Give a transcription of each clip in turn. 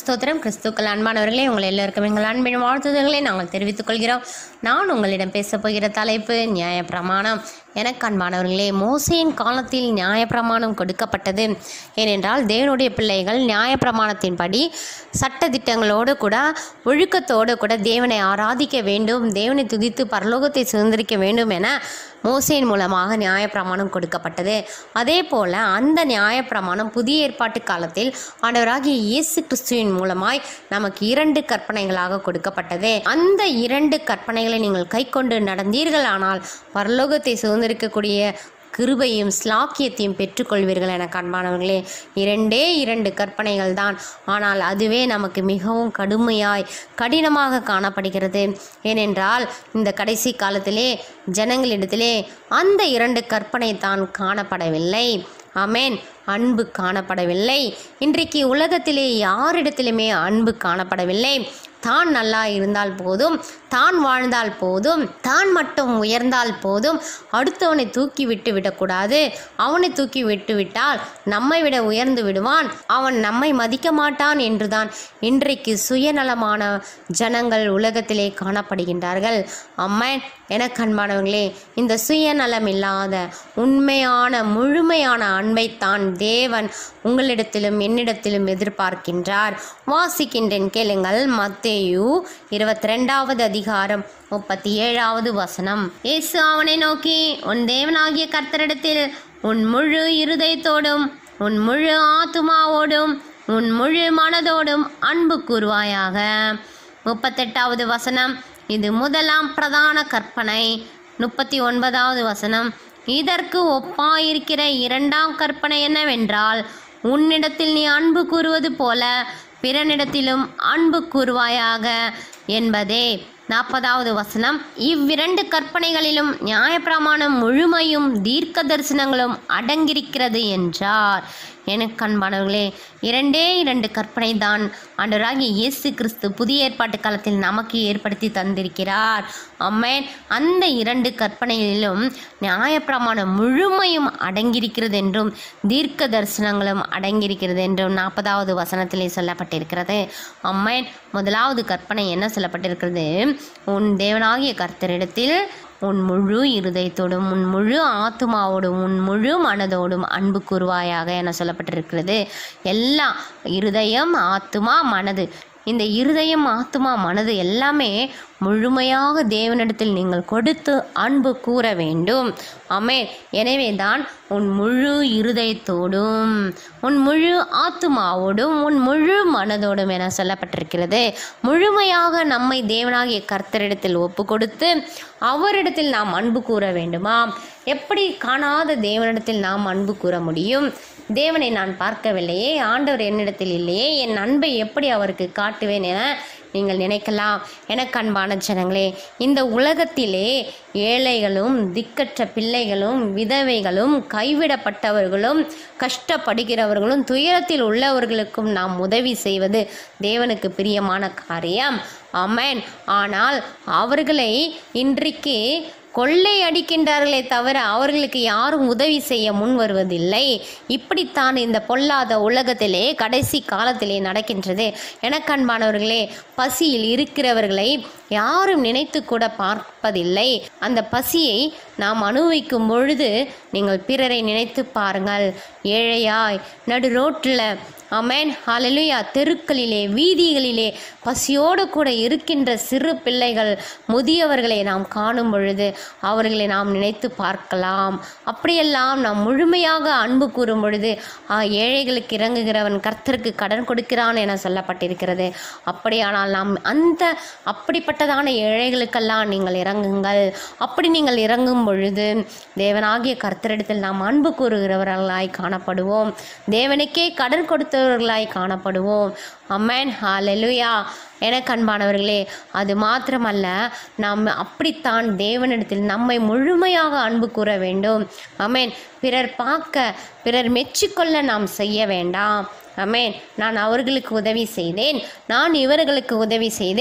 ஸ்தோத்திரம் கிறிஸ்துக்கள் அன்பானவர்களே உங்கள் எல்லோருக்கும் எங்கள் அன்பின் வாழ்த்துதல்களை நாங்கள் தெரிவித்துக் கொள்கிறோம் நான் உங்களிடம் பேசப் போகிற தலைப்பு நியாயப்பிரமாணம் எனக்கு அன்பானவர்களே மோசேயின் காலத்தில் நியாயப்பிரமாணம் கொடுக்கப்பட்டது ஏனென்றால் தேவனுடைய பிள்ளைகள் நியாயப்பிரமாணத்தின்படி சட்டதிட்டங்களோடு கூட ஒழுக்கத்தோடு கூட தேவனை ஆராதிக்க வேண்டும் தேவனை துதித்து பரலோகத்தை சுதந்திரிக்க வேண்டும் என மோசேயின் மூலமாக நியாயப்பிரமாணம் கொடுக்கப்பட்டது அதே போல அந்த நியாயப்பிரமாணம் புதிய ஏற்பாட்டு காலத்தில் ஆண்டவராகிய இயேசு கிறிஸ்துவின் மூலமாய் நமக்கு இரண்டு கற்பனைகளாக கொடுக்கப்பட்டது அந்த இரண்டு கற்பனைகளை நீங்கள் கைக்கொண்டு நடந்தீர்களானால் பரலோகத்தை சுதந்திரிக்கக்கூடிய கிருபையும் ஸ்லாக்கியத்தையும் பெற்றுக்கொள்வீர்கள் என காண்பானவர்களே இரண்டே இரண்டு கற்பனைகள் தான் ஆனால் அதுவே நமக்கு மிகவும் கடுமையாய் கடினமாக காணப்படுகிறது ஏனென்றால் இந்த கடைசி காலத்திலே ஜனங்களிடத்திலே அந்த இரண்டு கற்பனை தான் காணப்படவில்லை ஆமென் அன்பு காணப்படவில்லை இன்றைக்கு உலகத்திலே யாரிடத்திலுமே அன்பு காணப்படவில்லை தான் நல்லா இருந்தால் போதும் தான் வாழ்ந்தால் போதும் தான் மட்டும் உயர்ந்தால் போதும் அடுத்தவனை தூக்கி விட்டு விடக்கூடாது அவனை தூக்கி விட்டு விட்டால் நம்மை விட உயர்ந்து விடுவான் அவன் நம்மை மதிக்க மாட்டான் என்றுதான் இன்றைக்கு சுயநலமான ஜனங்கள் உலகத்திலே காணப்படுகின்றார்கள் அம்மன் எனக்கு அன்பானவங்களே இந்த சுயநலம் இல்லாத உண்மையான முழுமையான அன்பைத்தான் தேவன் உங்களிடத்திலும் என்னிடத்திலும் எதிர்பார்க்கின்றார் வாசிக்கின்றேன் கேளுங்கள் மத்தேயு இருபத்தி ரெண்டாவது அதிகாரம் முப்பத்தி ஏழாவது வசனம் இயேசு அவனை நோக்கி உன் தேவனாகிய கர்த்தரிடத்தில் உன் முழு இருதயத்தோடும் உன் முழு ஆத்துமாவோடும் உன் முழு மனதோடும் அன்பு கூறுவாயாக முப்பத்தெட்டாவது வசனம் இது முதலாம் பிரதான கற்பனை முப்பத்தி ஒன்பதாவது வசனம் இதற்கு ஒப்பாயிருக்கிற இரண்டாம் கற்பனை என்னவென்றால் உன்னிடத்தில் நீ அன்பு கூறுவது போல பிறனிடத்திலும் அன்பு கூறுவாயாக என்பதே நாற்பதாவது வசனம் இவ்விரண்டு கற்பனைகளிலும் நியாயப்பிரமாணம் முழுமையும் தீர்க்க தரிசனங்களும் அடங்கியிருக்கிறது என்றார் எனக்கு அன்பானவர்களே இரண்டே இரண்டு கற்பனை தான் ஆண்டவராகிய இயேசு கிறிஸ்து புதிய ஏற்பாட்டு காலத்தில் நமக்கு ஏற்படுத்தி தந்திருக்கிறார் அம்மேன் அந்த இரண்டு கற்பனைகளிலும் நியாயப்பிரமாணம் முழுமையும் அடங்கியிருக்கிறது என்றும் தீர்க்க தரிசனங்களும் அடங்கியிருக்கிறது என்றும் நாற்பதாவது வசனத்திலே சொல்லப்பட்டிருக்கிறது அம்மேன் முதலாவது கற்பனை என்ன சொல்லப்பட்டிருக்கிறது உன் தேவனாகிய கர்த்தரிடத்தில் உன் முழு இருதயத்தோடும் உன் முழு ஆத்துமாவோடும் உன் முழு மனதோடும் அன்பு கூறுவாயாக என சொல்லப்பட்டிருக்கிறது எல்லாம் இருதயம் ஆத்துமா மனது இந்த இருதயம் ஆத்துமா மனது எல்லாமே முழுமையாக தேவனிடத்தில் நீங்கள் கொடுத்து அன்பு கூற வேண்டும் ஆமென் எனவே தான் உன் முழு இருதயத்தோடும் உன் முழு ஆத்துமாவோடும் உன் முழு மனதோடும் என சொல்லப்பட்டிருக்கிறது முழுமையாக நம்மை தேவனாகிய கர்த்தரிடத்தில் ஒப்பு கொடுத்து அவரிடத்தில் நாம் அன்பு கூற வேண்டுமா எப்படி காணாத தேவனிடத்தில் நாம் அன்பு கூற முடியும் தேவனை நான் பார்க்கவில்லையே ஆண்டவர் என்னிடத்தில் இல்லையே என் அன்பை எப்படி அவருக்கு காட்டுவேன் என நீங்கள் நினைக்கலாம் எனக்கு அன்பான ஜனங்களே இந்த உலகத்திலே ஏழைகளும் திக்கற்ற பிள்ளைகளும் விதவைகளும் கைவிடப்பட்டவர்களும் கஷ்டப்படுகிறவர்களும் துயரத்தில் உள்ளவர்களுக்கும் நாம் உதவி செய்வது தேவனுக்கு பிரியமான காரியம் அமேன் ஆனால் அவர்களை இன்றைக்கு கொள்ளை அடிக்கின்றார்களே தவிர அவர்களுக்கு யாரும் உதவி செய்ய முன் வருவதில்லை இப்படித்தான் இந்த பொல்லாத உலகத்திலே கடைசி காலத்திலே நடக்கின்றது எனக்கு அன்பானவர்களே பசியில் இருக்கிறவர்களை யாரும் நினைத்து கூட பார்ப்பதில்லை அந்த பசியை நாம் அனுபவிக்கும் பொழுது நீங்கள் பிறரை நினைத்து பாருங்கள் ஏழையாய் நடு ரோட்டில் அமேன் ஹalleluya தெருக்களிலே வீதிகளிலே பசியோடு கூட இருக்கின்ற சிறு பிள்ளைகள் முதியவர்களை நாம் காணும் பொழுது அவர்களை நாம் நினைத்து பார்க்கலாம் அப்படியெல்லாம் நாம் முழுமையாக அன்பு கூறும் பொழுது ஆ, ஏழைகளுக்கு இறங்குகிறவன் கர்த்தருக்கு கடன் கொடுக்கிறான் என சொல்லப்பட்டிருக்கிறது அப்படியானால் நாம் அந்த அப்படிப்பட்டதான ஏழைகளுக்கெல்லாம் நீங்கள் இறங்குங்கள் அப்படி நீங்கள் இறங்கும் பொழுது தேவனாகிய கர்த்தரிடத்தில் நாம் அன்பு கூறுகிறவர்களாய் காணப்படுவோம் தேவனுக்கே கடன் கொடுத்தவர்களாய் காணப்படுவோம் அம்மேன் ஹalleluya எனக்கு அன்பானவர்களே அது மாத்திரமல்ல நாம் அப்படித்தான் தேவனிடத்தில் நம்மை முழுமையாக அன்பு கூற வேண்டும் அமேன் பிறர் பார்க்க பிறர் மெச்சிக்கொள்ள நாம் செய்ய வேண்டாம் அமேன் நான் அவர்களுக்கு உதவி செய்தேன் நான் இவர்களுக்கு உதவி செய்தேன்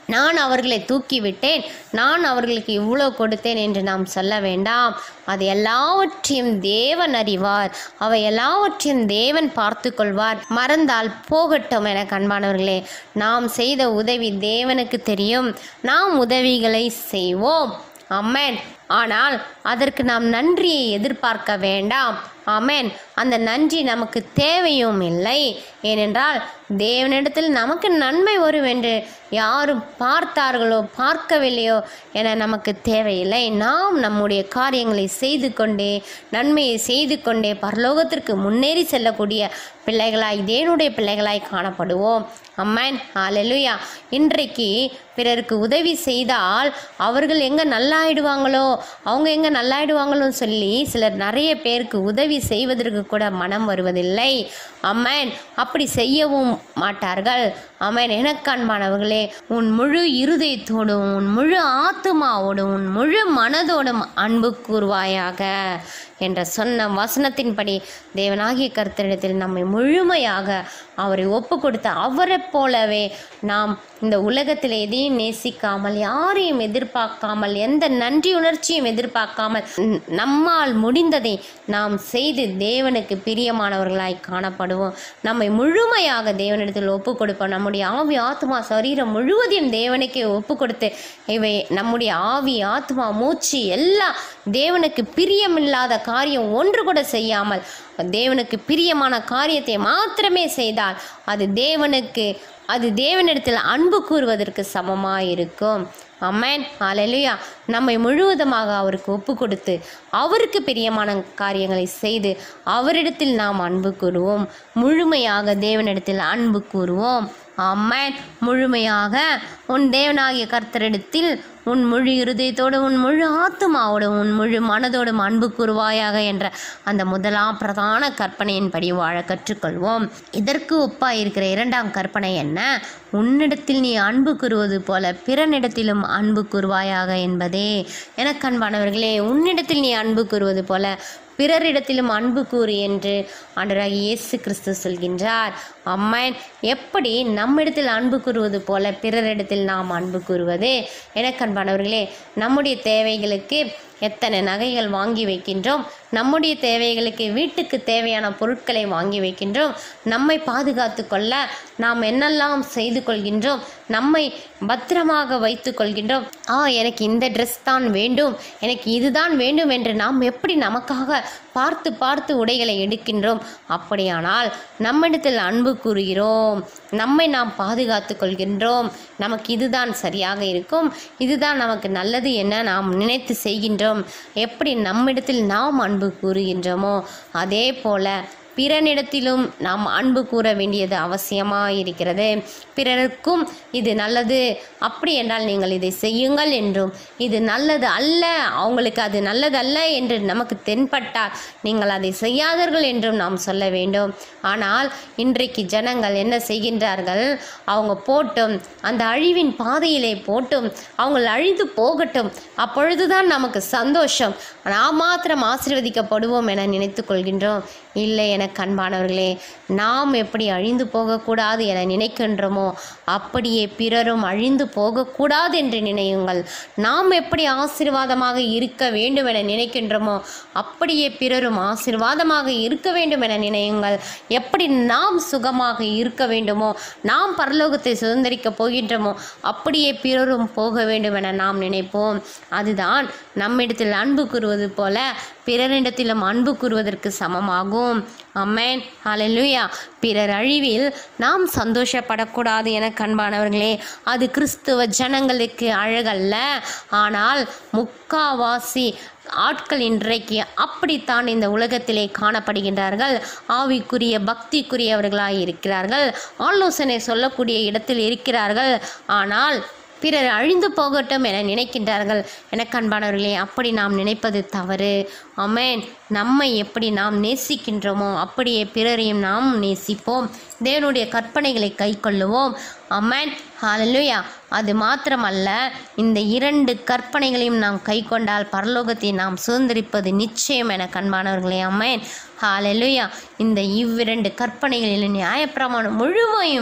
நான் அவர்களை தூக்கி விட்டேன் நான் அவர்களுக்கு இவ்வளோ கொடுத்தேன் என்று நாம் சொல்ல வேண்டாம் அது எல்லாவற்றையும் தேவன் அறிவார் அவை எல்லாவற்றையும் தேவன் பார்த்து கொள்வார் மறந்தால் போகட்டும் என கண்பானவர்களே நாம் செய்த உதவி தேவனுக்கு தெரியும் நாம் உதவிகளை செய்வோம் அம்மேன் ஆனால் அதற்கு நாம் நன்றியை எதிர்பார்க்க வேண்டாம் ஆமென் அந்த நன்றி நமக்கு தேவையும் இல்லை ஏனென்றால் தேவனிடத்தில் நமக்கு நன்மை வரும் என்று யாரும் பார்த்தார்களோ பார்க்கவில்லையோ என நமக்கு தேவையில்லை நாம் நம்முடைய காரியங்களை செய்து கொண்டே நன்மையை செய்து கொண்டே பரலோகத்திற்கு முன்னேறி செல்லக்கூடிய பிள்ளைகளாய் தேவனுடைய பிள்ளைகளாய் காணப்படுவோம் அம்மன் ஹalleluya இன்றைக்கு பிறருக்கு உதவி செய்தால் அவர்கள் எங்கே நல்லாயிடுவாங்களோ அவங்க எங்கே நல்லாயிடுவாங்களோன்னு சொல்லி சிலர் நிறைய பேருக்கு உதவி செய்வதற்கு கூட மனம் வருவதில்லை அம்மன் அப்படி செய்யவும் மாட்டார்கள் அம்மன் எனக்கு அன்பானவர்களே உன் முழு இருதயத்தோடும் உன் முழு ஆத்துமாவோடும் உன் முழு மனதோடும் அன்பு கூறுவாயாக என்ற சொன்ன வசனத்தின்படி தேவனாகிய கருத்தரிடத்தில் நம்மை முழுமையாக அவரை ஒப்பு கொடுத்த அவரை போலவே நாம் இந்த உலகத்தில் எதையும் நேசிக்காமல் யாரையும் எதிர்பார்க்காமல் எந்த நன்றி உணர்ச்சியும் எதிர்பார்க்காமல் ந- நம்மால் முடிந்ததை நாம் செய்து தேவனுக்கு பிரியமானவர்களாய் காணப்படுவோம் நம்மை முழுமையாக தேவனிடத்தில் ஒப்பு கொடுப்போம் நம்முடைய ஆவி ஆத்மா சரீரம் முழுவதையும் தேவனுக்கே ஒப்பு கொடுத்து இவை நம்முடைய ஆவி ஆத்மா மூச்சு எல்லாம் தேவனுக்கு பிரியமில்லாத காரியம் ஒன்று கூட செய்யாமல் தேவனுக்கு பிரியமான காரியத்தை மாத்திரமே செய்தால் அது தேவனுக்கு அது தேவனிடத்தில் அன்பு கூறுவதற்கு சமமாக இருக்கும் அம்மேன் ஹalleluya நம்மை முழுவதுமாக அவருக்கு ஒப்பு கொடுத்து அவருக்கு பிரியமான காரியங்களை செய்து அவரிடத்தில் நாம் அன்பு கூறுவோம் முழுமையாக தேவனிடத்தில் அன்பு கூறுவோம் அம்மேன் முழுமையாக உன் தேவனாகிய கர்த்தரிடத்தில் உன் முழு இருதயத்தோடு உன் முழு ஆத்துமாவோடு உன் முழு மனதோடும் அன்பு கூறுவாயாக என்ற அந்த முதலாம் பிரதான கற்பனையின்படி வாழ கற்றுக்கொள்வோம் இதற்கு ஒப்பாய் இருக்கிற இரண்டாம் கற்பனை என்ன உன்னிடத்தில் நீ அன்பு கூறுவது போல பிறனிடத்திலும் அன்பு கூறுவாயாக என்பதே எனக்கு அன்பானவர்களே உன்னிடத்தில் நீ அன்பு கூறுவது போல பிறரிடத்திலும் அன்பு கூறு என்று ஆண்டவராகிய இயேசு கிறிஸ்து சொல்கின்றார் அம்மன் எப்படி நம்மிடத்தில் அன்பு கூறுவது போல பிறரிடத்தில் நாம் அன்பு கூறுவது எனக்கு அன்பானவர்களே நம்முடைய தேவைகளுக்கு எத்தனை நகைகள் வாங்கி வைக்கின்றோம் நம்முடைய தேவைகளுக்கு வீட்டுக்கு தேவையான பொருட்களை வாங்கி வைக்கின்றோம் நம்மை பாதுகாத்து கொள்ள நாம் என்னெல்லாம் செய்து கொள்கின்றோம் நம்மை பத்திரமாக வைத்து கொள்கின்றோம் ஆ எனக்கு இந்த ட்ரெஸ் தான் வேண்டும் எனக்கு இதுதான் வேண்டும் என்று நாம் எப்படி நமக்காக பார்த்து பார்த்து உடைகளை எடுக்கின்றோம் அப்படியானால் நம்மிடத்தில் அன்பு கூறுகிறோம் நம்மை நாம் பாதுகாத்து கொள்கின்றோம் நமக்கு இதுதான் சரியாக இருக்கும் இதுதான் நமக்கு நல்லது என நாம் நினைத்து செய்கின்றோம் எப்படி நம்மிடத்தில் நாம் அன்பு கூறுகின்றோமோ அதே போல பிறனிடத்திலும் நாம் அன்பு கூற வேண்டியது அவசியமாக இருக்கிறது பிறருக்கும் இது நல்லது அப்படி என்றால் நீங்கள் இதை செய்யுங்கள் என்றும் இது நல்லது அல்ல அவங்களுக்கு அது நல்லதல்ல என்று நமக்கு தென்பட்டால் நீங்கள் அதை செய்யாதீர்கள் என்றும் நாம் சொல்ல வேண்டும் ஆனால் இன்றைக்கு ஜனங்கள் என்ன செய்கின்றார்கள் அவங்க போட்டும் அந்த அழிவின் பாதையிலே போட்டும் அவங்க அழிந்து போகட்டும் அப்பொழுதுதான் நமக்கு சந்தோஷம் நாம் மாத்திரம் ஆசீர்வதிக்கப்படுவோம் என நினைத்து கொள்கின்றோம் இல்லை என கண்பானவர்களே நாம் எப்படி அழிந்து போகக்கூடாது என நினைக்கின்றோமோ அப்படியே பிறரும் அழிந்து போகக்கூடாது என்று நினையுங்கள் நாம் எப்படி ஆசீர்வாதமாக இருக்க வேண்டும் என நினைக்கின்றோமோ அப்படியே பிறரும் ஆசீர்வாதமாக இருக்க வேண்டும் என நினையுங்கள் எப்படி நாம் சுகமாக இருக்க வேண்டுமோ நாம் பரலோகத்தை சுதந்திரிக்கப் போகின்றோமோ அப்படியே பிறரும் போக வேண்டும் என நாம் நினைப்போம் அதுதான் நம்மிடத்தில் அன்பு கூறுவது போல பிறரிடத்திலும் அன்பு கூறுவதற்கு சமமாகும் அம்மேன் ஹalleluya பிறர் அழிவில் நாம் சந்தோஷப்படக்கூடாது என கண்பானவர்களே அது கிறிஸ்துவ ஜனங்களுக்கு அழகல்ல ஆனால் முக்காவாசி ஆட்கள் இன்றைக்கு அப்படித்தான் இந்த உலகத்திலே காணப்படுகின்றார்கள் ஆவிக்குரிய பக்திக்குரியவர்களாய் இருக்கிறார்கள் ஆலோசனை சொல்லக்கூடிய இடத்தில் இருக்கிறார்கள் ஆனால் பிறர் அழிந்து போகட்டும் என நினைக்கின்றார்கள் எனக்கு அன்பானவர்களே அப்படி நாம் நினைப்பது தவறு அமேன் நம்மை எப்படி நாம் நேசிக்கின்றோமோ அப்படியே பிறரையும் நாம் நேசிப்போம் தேவனுடைய கற்பனைகளை கை கொள்ளுவோம் அமேன் ஹalleluya அது மாத்திரமல்ல இந்த இரண்டு கற்பனைகளையும் நாம் கை கொண்டால் பரலோகத்தை நாம் சுதந்திரிப்பது நிச்சயம் என கண்பானவர்களே அமேன் ஹalleluya இந்த இவ்விரண்டு கற்பனைகளில் நியாயப்பிரமாணம் முழுமையும்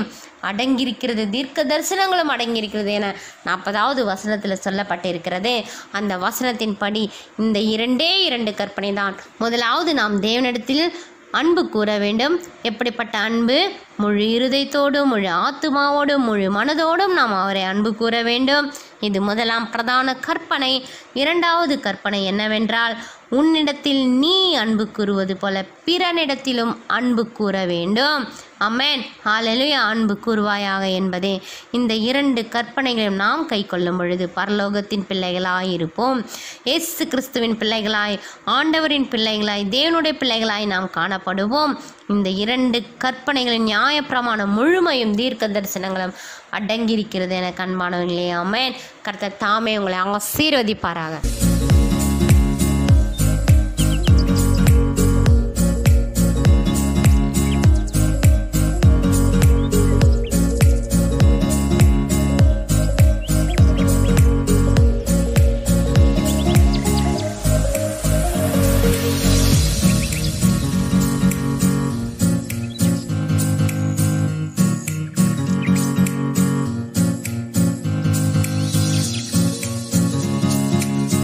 அடங்கியிருக்கிறது தீர்க்க தரிசனங்களும் அடங்கியிருக்கிறது என நாற்பதாவது வசனத்தில் சொல்லப்பட்டிருக்கிறது அந்த வசனத்தின்படி இந்த இரண்டே இரண்டு கற்பனை தான் முதலாவது நாம் தேவனிடத்தில் அன்பு கூற வேண்டும் எப்படிப்பட்ட அன்பு முழு இருதயத்தோடும் முழு ஆத்துமாவோடும் முழு மனதோடும் நாம் அவரை அன்பு கூற வேண்டும் இது முதலாம் பிரதான கற்பனை இரண்டாவது கற்பனை என்னவென்றால் உன்னிடத்தில் நீ அன்பு கூறுவது போல பிறனிடத்திலும் அன்பு கூற வேண்டும் அமேன் ஹalleluya அன்பு கூறுவாயாக என்பதே இந்த இரண்டு கற்பனைகளையும் நாம் கைக்கொள்ளும் பொழுது பரலோகத்தின் பிள்ளைகளாய் இருப்போம் இயேசு கிறிஸ்துவின் பிள்ளைகளாய் ஆண்டவரின் பிள்ளைகளாய் தேவனுடைய பிள்ளைகளாய் நாம் காணப்படுவோம் இந்த இரண்டு கற்பனைகளின் நியாயப்பிரமாணம் முழுமையும் தீர்க்க தரிசனங்களும் அடங்கியிருக்கிறது என கண்பானவர்களே அமேன் கர்த்தர் தாமே உங்களை ஆசீர்வதிப்பாராக